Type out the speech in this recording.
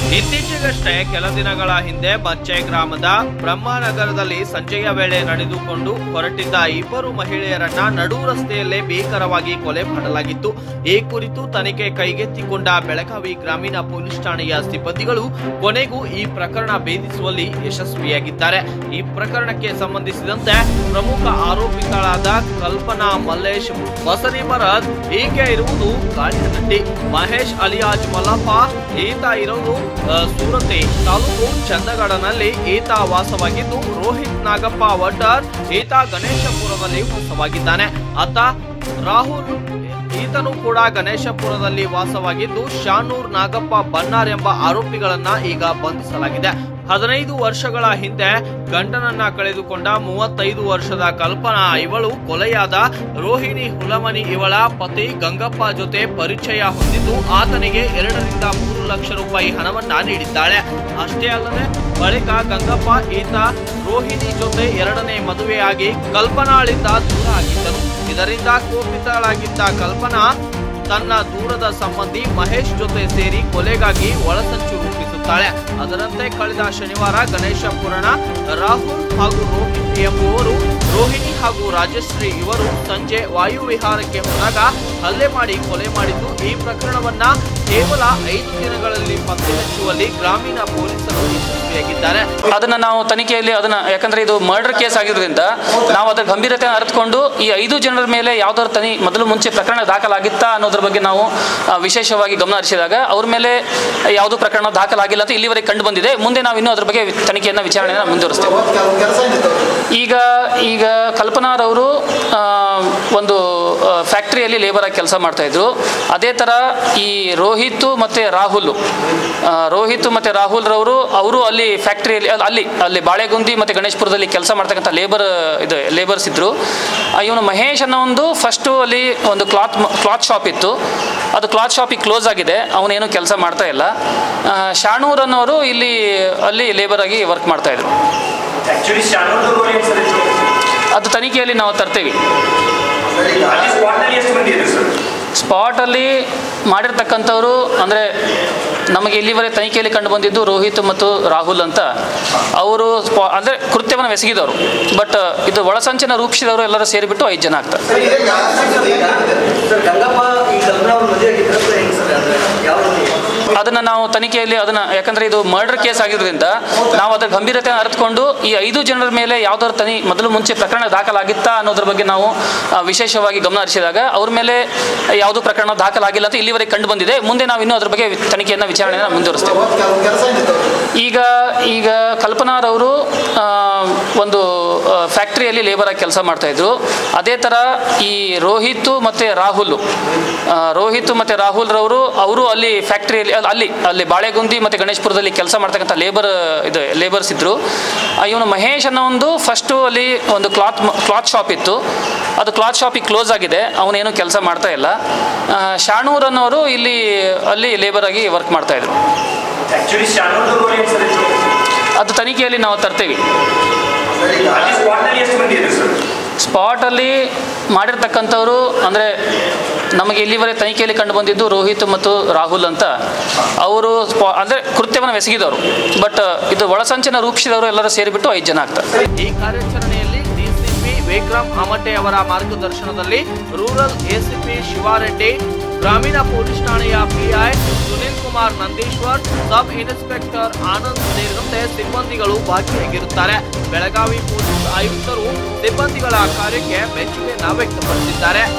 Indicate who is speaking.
Speaker 1: ಇತ್ತೀಚೆಗಷ್ಟೇ ಕೆಲ ದಿನಗಳ ಹಿಂದೆ ಬಚ್ಚೆ ಗ್ರಾಮದ ಬ್ರಹ್ಮನಗರದಲ್ಲಿ ಸಂಜೆಯ ವೇಳೆ ನಡೆದುಕೊಂಡು ಹೊರಟಿದ್ದ ಇಬ್ಬರು ಮಹಿಳೆಯರನ್ನ ನಡು ರಸ್ತೆಯಲ್ಲೇ ಭೀಕರವಾಗಿ ಕೊಲೆ ಮಾಡಲಾಗಿತ್ತು ಈ ಕುರಿತು ತನಿಖೆ ಕೈಗೆತ್ತಿಕೊಂಡ ಬೆಳಗಾವಿ ಗ್ರಾಮೀಣ ಪೊಲೀಸ್ ಠಾಣೆಯ ಸಿಬ್ಬಂದಿಗಳು ಕೊನೆಗೂ ಈ ಪ್ರಕರಣ ಭೇದಿಸುವಲ್ಲಿ ಯಶಸ್ವಿಯಾಗಿದ್ದಾರೆ ಈ ಪ್ರಕರಣಕ್ಕೆ ಸಂಬಂಧಿಸಿದಂತೆ ಪ್ರಮುಖ ಆರೋಪಿಗಳಾದ ಕಲ್ಪನಾ ಮಲ್ಲೇಶ್ ಬಸರಿ ಮರದ್ ಈಕೆ ಇರುವುದು ಗಾಳಿಹಟ್ಟಿ ಮಹೇಶ್ ಅಲಿಯಾಜ್ ಮಲ್ಲಪ್ಪ ಈತ ಇರೋದು ಆ, ಸೂರತೆ ತಾಲೂಕು ಚಂದಗಡನಲ್ಲಿ ಈತ ವಾಸವಾಗಿದ್ದು ರೋಹಿತ್ ನಾಗಪ್ಪ ವಡ್ಡರ್ ಈತ ಗಣೇಶಪುರದಲ್ಲಿ ವಾಸವಾಗಿದ್ದಾನೆ ಆತ ರಾಹುಲ್ ಈತನು ಕೂಡ ಗಣೇಶಪುರದಲ್ಲಿ ವಾಸವಾಗಿದ್ದು ಶಾನೂರ್ ನಾಗಪ್ಪ ಬನ್ನಾರ್ ಎಂಬ ಆರೋಪಿಗಳನ್ನ ಈಗ ಬಂಧಿಸಲಾಗಿದೆ ಹದಿನೈದು ವರ್ಷಗಳ ಹಿಂದೆ ಗಂಡನನ್ನ ಕಳೆದುಕೊಂಡ ಮೂವತ್ತೈದು ವರ್ಷದ ಕಲ್ಪನಾ ಇವಳು ಕೊಲೆಯಾದ ರೋಹಿಣಿ ಹುಲಮನಿ ಇವಳ ಪತಿ ಗಂಗಪ್ಪ ಜೊತೆ ಪರಿಚಯ ಹೊಂದಿದ್ದು ಆತನಿಗೆ ಎರಡರಿಂದ ಮೂರು ಲಕ್ಷ ರೂಪಾಯಿ ಹಣವನ್ನ ನೀಡಿದ್ದಾಳೆ ಅಷ್ಟೇ ಅಲ್ಲದೆ ಬಳಿಕ ಗಂಗಪ್ಪ ಈತ ರೋಹಿಣಿ ಜೊತೆ ಎರಡನೇ ಮದುವೆಯಾಗಿ ಕಲ್ಪನಾಳಿಂದ ದೂರ ಆಗಿದ್ದರು ಇದರಿಂದ ಕೋಪಿತಳಾಗಿದ್ದ ಕಲ್ಪನಾ ತನ್ನ ದೂರದ ಸಂಬಂಧಿ ಮಹೇಶ್ ಜೊತೆ ಸೇರಿ ಕೊಲೆಗಾಗಿ ಒಳಸಂಚು ರೂಪಿಸುತ್ತಾಳೆ ಅದರಂತೆ ಕಳೆದ ಶನಿವಾರ ಗಣೇಶಪುರಣ ರಾಹುಲ್ ಹಾಗೂ ರೋಹಿತ್ ಎಂಬುವರು ರೋಹಿಣಿ ಹಾಗೂ ರಾಜಶ್ರೀ ಇವರು ಸಂಜೆ ವಾಯುವಿಹಾರಕ್ಕೆ ಹೋದಾಗ ಹಲ್ಲೆ ಮಾಡಿ ಕೊಲೆ ಮಾಡಿದ್ದು ಈ ಪ್ರಕರಣವನ್ನ ಕೇವಲ ಐದು ದಿನಗಳಲ್ಲಿ ಪತ್ತೆ ಹಚ್ಚುವಲ್ಲಿ ಗ್ರಾಮೀಣ ಪೊಲೀಸರು ಯಶಸ್ವಿಯಾಗಿದ್ದಾರೆ
Speaker 2: ಅದನ್ನ ನಾವು ತನಿಖೆಯಲ್ಲಿ ಅದನ್ನ ಯಾಕಂದ್ರೆ ಇದು ಮರ್ಡರ್ ಕೇಸ್ ಆಗಿರೋದ್ರಿಂದ ನಾವು ಅದರ ಗಂಭೀರತೆ ಅರಿತುಕೊಂಡು ಈ ಐದು ಜನರ ಮೇಲೆ ಯಾವ್ದಾದ್ರು ತನಿ ಮೊದಲು ಮುಂಚೆ ಪ್ರಕರಣ ದಾಖಲಾಗಿತ್ತಾ ಅನ್ನೋದ್ರ ಬಗ್ಗೆ ನಾವು ಆ, ವಿಶೇಷವಾಗಿ ಗಮನ ಹರಿಸಿದಾಗ ಅವ್ರ ಮೇಲೆ ಯಾವುದು ಪ್ರಕರಣ ದಾಖಲಾಗಿಲ್ಲ ಅಂತ ಇಲ್ಲಿವರೆಗೆ ಕಂಡು ಬಂದಿದೆ ಮುಂದೆ ನಾವು ಇನ್ನೂ ಅದ್ರ ಬಗ್ಗೆ ತನಿಖೆಯನ್ನು ವಿಚಾರಣೆಯನ್ನು ಮುಂದುವರಿಸ್ತೇವೆ ಈಗ ಈಗ ಕಲ್ಪನಾರವರು ಆ, ಒಂದು ಫ್ಯಾಕ್ಟ್ರಿಯಲ್ಲಿ ಲೇಬರ್ ಆಗಿ ಕೆಲಸ ಮಾಡ್ತಾ ಇದ್ರು ಅದೇ ಥರ ಈ ರೋಹಿತ್ ಮತ್ತು ರಾಹುಲ್ ಆ, ರೋಹಿತ್ ಮತ್ತು ರಾಹುಲ್ ರವರು ಅವರು ಅಲ್ಲಿ ಫ್ಯಾಕ್ಟ್ರಿಯಲ್ಲಿ ಅಲ್ಲಿ ಅಲ್ಲಿ ಬಾಳೆಗುಂದಿ ಮತ್ತು ಗಣೇಶ್ಪುರದಲ್ಲಿ ಕೆಲಸ ಮಾಡ್ತಕ್ಕಂಥ ಲೇಬರ್ ಇದು ಲೇಬರ್ಸ್ ಇದ್ದರು ಇವನು ಮಹೇಶ್ ಅನ್ನೋ ಒಂದು ಫಸ್ಟು ಅಲ್ಲಿ ಒಂದು ಕ್ಲಾತ್ ಕ್ಲಾತ್ ಶಾಪ್ ಇತ್ತು ಅದು ಕ್ಲಾತ್ ಶಾಪಿಗೆ ಕ್ಲೋಸ್ ಆಗಿದೆ ಅವನೇನು ಕೆಲಸ ಮಾಡ್ತಾ ಇಲ್ಲ ಆ, ಶಾಣೂರ್ ಅನ್ನೋರು ಇಲ್ಲಿ ಅಲ್ಲಿ ಲೇಬರ್ ಆಗಿ ವರ್ಕ್ ಮಾಡ್ತಾ ಇದ್ರು
Speaker 3: ಆಕ್ಚುಲಿ ಶಾನೂರ್ದವ್ರು ಏನು ಸರ್ ಇತ್ತು
Speaker 2: ಅದು ತನಿಖೆಯಲ್ಲಿ ನಾವು ತರ್ತೀವಿ
Speaker 3: ಅಲ್ಲಿ ಸ್ಪಾಟ್ನಲ್ಲಿ ಎಷ್ಟು ಮಂದಿ ಇದ್ರು ಸರ್
Speaker 2: ಸ್ಪಾಟಲ್ಲಿ ಮಾಡಿರ್ತಕ್ಕಂಥವ್ರು ಅಂದರೆ ನಮಗೆ ಇಲ್ಲಿವರೆಗೆ ತನಿಖೆಯಲ್ಲಿ ಕಂಡು ಬಂದಿದ್ದು ರೋಹಿತ್ ಮತ್ತು ರಾಹುಲ್ ಅಂತ ಅವರು ಸ್ಪಾ ಅಂದರೆ ಕೃತ್ಯವನ್ನು ಎಸಗಿದವರು ಬಟ್ ಇದು ಒಳಸಂಚನ ರೂಪಿಸಿದವರು ಎಲ್ಲರೂ ಸೇರಿಬಿಟ್ಟು ಐದು ಜನ ಆಗ್ತಾರೆ
Speaker 4: ಸರ್ ಗಂಗಪ್ಪ ಈ ಕಲ್ಪನಾ ಅವ್ರ ಮದುವೆ ಆಗಿದ್ರೆ ಹೆಂಗ್ ಸರ್ ಅಂದ್ರೆ ಯಾವ ರೀತಿ
Speaker 2: ಅದನ್ನು ನಾವು ತನಿಖೆಯಲ್ಲಿ ಅದನ್ನು ಯಾಕಂದರೆ ಇದು ಮರ್ಡರ್ ಕೇಸ್ ಆಗಿರೋದ್ರಿಂದ ನಾವು ಅದರ ಗಂಭೀರತೆಯನ್ನು ಅರಿತುಕೊಂಡು ಈ ಐದು ಜನರ ಮೇಲೆ ಯಾವ್ದಾದ್ರು ತನಿ ಮೊದಲು ಮುಂಚೆ ಪ್ರಕರಣ ದಾಖಲಾಗಿತ್ತಾ ಅನ್ನೋದ್ರ ಬಗ್ಗೆ ನಾವು ಆ, ವಿಶೇಷವಾಗಿ ಗಮನ ಹರಿಸಿದಾಗ ಅವ್ರ ಮೇಲೆ ಯಾವುದು ಪ್ರಕರಣ ದಾಖಲಾಗಿಲ್ಲ ಅಂತ ಇಲ್ಲಿವರೆಗೆ ಕಂಡು ಬಂದಿದೆ ಮುಂದೆ ನಾವು ಇನ್ನೂ ಅದ್ರ ಬಗ್ಗೆ ತನಿಖೆಯನ್ನು ವಿಚಾರಣೆಯನ್ನು ಮುಂದುವರಿಸ್ತೇವೆ ಈಗ ಈಗ ಕಲ್ಪನಾರವರು ಆ, ಒಂದು ಫ್ಯಾಕ್ಟ್ರಿಯಲ್ಲಿ ಲೇಬರ್ ಆಗಿ ಕೆಲಸ ಮಾಡ್ತಾ ಇದ್ರು ಅದೇ ಥರ ಈ ರೋಹಿತ್ ಮತ್ತು ರಾಹುಲ್ ಆ, ರೋಹಿತ್ ಮತ್ತು ರಾಹುಲ್ ರವರು ಅವರು ಅಲ್ಲಿ ಫ್ಯಾಕ್ಟ್ರಿಯಲ್ಲಿ ಅಲ್ಲ, ಅಲ್ಲಿ ಅಲ್ಲಿ ಬಾಳೆಗುಂದಿ ಮತ್ತು ಗಣೇಶ್ಪುರದಲ್ಲಿ ಕೆಲಸ ಮಾಡ್ತಕ್ಕಂಥ ಲೇಬರ್ ಇದು ಲೇಬರ್ಸ್ ಇದ್ದರು ಇವನು ಮಹೇಶ್ ಅನ್ನೋ ಒಂದು ಫಸ್ಟು ಅಲ್ಲಿ ಒಂದು ಕ್ಲಾತ್ ಕ್ಲಾತ್ ಶಾಪ್ ಇತ್ತು ಅದು ಕ್ಲಾತ್ ಶಾಪಿಗೆ ಕ್ಲೋಸ್ ಆಗಿದೆ ಅವನೇನು ಕೆಲಸ ಮಾಡ್ತಾ ಇಲ್ಲ ಆ, ಶಾಣೂರ್ ಅನ್ನೋರು ಇಲ್ಲಿ ಅಲ್ಲಿ ಲೇಬರ್ ಆಗಿ ವರ್ಕ್ ಮಾಡ್ತಾ ಇದ್ರು
Speaker 3: ಆಕ್ಚುಲಿ ಶಾನೂರ್ದವ್ರು ಏನು ಸರ್ ಇತ್ತು
Speaker 2: ಅದು ತನಿಖೆಯಲ್ಲಿ ನಾವು ತರ್ತೀವಿ
Speaker 3: ಅಲ್ಲಿ ಸ್ಪಾಟ್ನಲ್ಲಿ ಎಷ್ಟು ಮಂದಿ ಇದ್ರು ಸರ್
Speaker 2: ಸ್ಪಾಟಲ್ಲಿ ಮಾಡಿರ್ತಕ್ಕಂಥವ್ರು ಅಂದರೆ ನಮಗೆ ಇಲ್ಲಿವರೆಗೆ ತನಿಖೆಯಲ್ಲಿ ಕಂಡು ಬಂದಿದ್ದು ರೋಹಿತ್ ಮತ್ತು ರಾಹುಲ್ ಅಂತ ಅವರು ಸ್ಪಾ ಅಂದರೆ ಕೃತ್ಯವನ್ನು ಎಸಗಿದವರು ಬಟ್ ಇದು ಒಳಸಂಚನ ರೂಪಿಸಿದವರು ಎಲ್ಲರೂ ಸೇರಿಬಿಟ್ಟು ಐದು ಜನ ಆಗ್ತಾರೆ
Speaker 1: ಈ ಕಾರ್ಯಾಚರಣೆಯಲ್ಲಿ ಡಿಸಿಪಿ ವಿಕ್ರಮ್ ಆಮಟೆ ಅವರ ಮಾರ್ಗದರ್ಶನದಲ್ಲಿ ರೂರಲ್ ಎಸಿಪಿ ಶಿವಾರೆಡ್ಡಿ ಗ್ರಾಮೀಣ ಪೊಲೀಸ್ ಠಾಣೆಯ PI Sunil Kumar Nandishwar sub inspector Anand ಸೇರಿದಂತೆ ಸಿಬ್ಬಂದಿಗಳು ಭಾಗಿಯಾಗಿರುತ್ತಾರೆ ಬೆಳಗಾವಿ ಪೊಲೀಸ್ ಆಯುಕ್ತರು ಸಿಬ್ಬಂದಿಗಳ ಕಾರ್ಯಕ್ಕೆ ಮೆಚ್ಚುಗೆಯನ್ನ ವ್ಯಕ್ತಪಡಿಸಿದ್ದಾರೆ